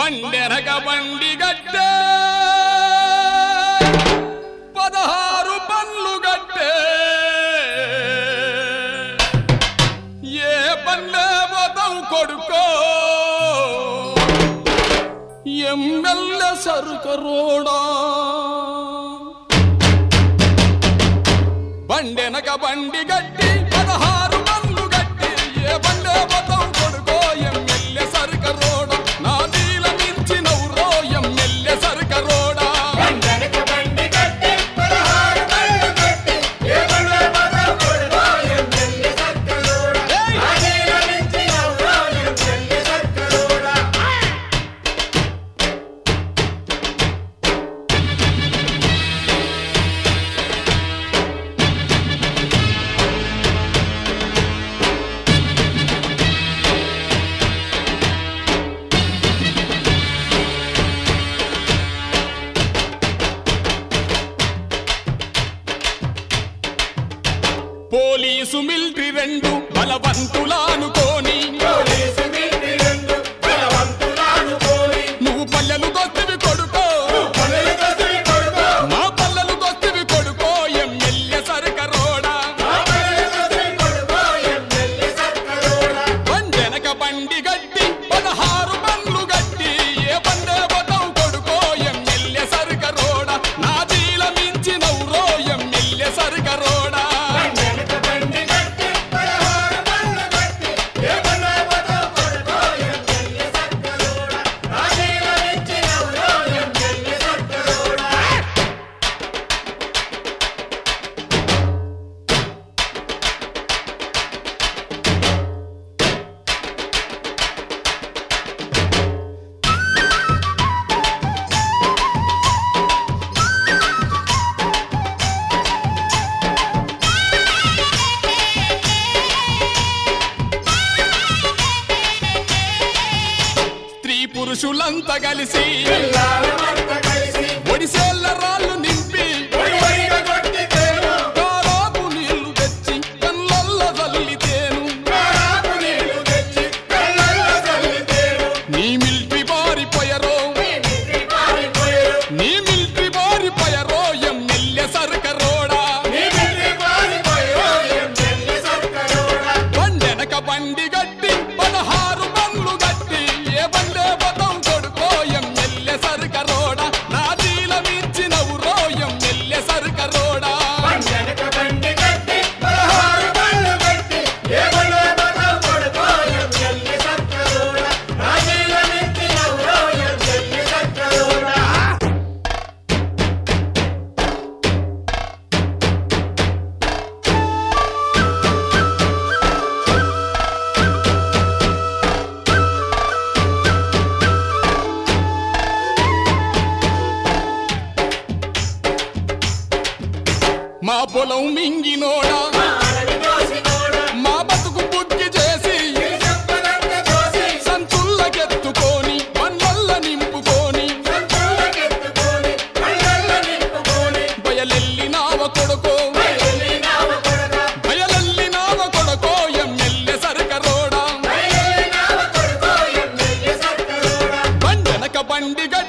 బండెనక బండి గట్టే పదహారు పన్లు గట్టే ఏ పల్లె పోతావు కొడుకో ఎమ్మెల్యే సరుకు రోడా బండెనక బండి గట్టి పదహారు పన్లు గట్టి ఏ బండే పోతావు కొడుకో ఎమ్మెల్యే సరుక రోడా నా నీల మించి నవ్వురో ఎమ్మెల్యే సరుక రోడా వెనక బండి కట్టి పదహారు కళ్ళు కట్టి ఏ బండ్లో పోతావు కొడుకో ఎమ్మెల్యే సర్కలోడా ఏయ్! ఆదేల నుంచి నవ్వో ఎమ్మెల్యే సర్కలోడా పోలీసు మిలిటరీ రెండు బలవంతులానుకోని పోలీసు మిలిటరీ రెండు బలవంతులాను కోరి నువ్వు పల్లెలు దొత్తివి కొడుకో పనులు దొరికి కొడుకో మా పల్లెలు దొత్తివి కొడుకో ఎమ్మెల్యే సరుక రోడా ఆ పనులు దొరికి కొడుకో ఎమ్మెల్యే సర్కలోడా బండెనక బండి గట్టి పదహారు బండ్లు గట్టి ఏ బండే పోతావు కొడుకో ఎమ్మెల్యే సరుక రోడా నా జీల మించి నవ్వురో ఎమ్మెల్యే సరుక రోడా వెనక బండి కట్టి పదహారు కళ్ళు కట్టి ఏ బండ్లో పోతావు కొడుకో ఎమ్మెల్యే సర్కలోడా ఆదేల నుంచి నవ్వో ఎమ్మెల్యే సర్కలోడా స్త్రీ పురుషులంతా కలిసి పిల్లలమంతా కలిసి ఒడిసేళ్ల రాళ్ళు నింపి ఒడి ఒడిగా కొట్టితేను కారాపు నీళ్లు తెచ్చి కళ్ళల్లో చల్లితేను కారాపు నీళ్లు తెచ్చి కళ్ళల్లో చల్లితేను నీ మిలిటరీ పారిపోయరో నీ మిత్రి పారిపోయేరు నీ మిలిటరీ పారిపోయరో ఎమ్మెల్యే సరుక రోడా నీ మిత్రి పారిపోయేరు ఎమ్మెల్యే సర్కలోడా బండెనక బండి గట్టి పదహారు బండ్లు గట్టి ఏ బండే పదం కొడుకో ఎమ్మెల్యే సరుక రోడా నా జీల మించి నవ్వురో ఎమ్మెల్యే సరుక రోడా వెనక బండి కట్టి పదహారు కళ్ళు కట్టి ఏ బండ్లో పోతావు కొడుకో ఎమ్మెల్యే సర్కలోడా రాజీల నుంచి నవ్వో ఎమ్మెల్యే సర్కలోడా మా పొలం మింగినోడా అడవి దోసినోడా మా బతుకు బుద్ధి చేసి ఈ చెప్పలంతా దోసి సంచుల్లకెత్తుకొని బండ్లల్ల నింపుకొని సంచులకెత్తుకొని కళ్ళల్లో నింపుకొని బయలెల్లినావ కొడుకో బయలునావ కొడకా బయలెల్లినావ కొడుకో ఎమ్మెల్యే సరుక రోడా బయలునావ కొడుకో ఎమ్మెల్యే సర్కలోడా బండెనక బండి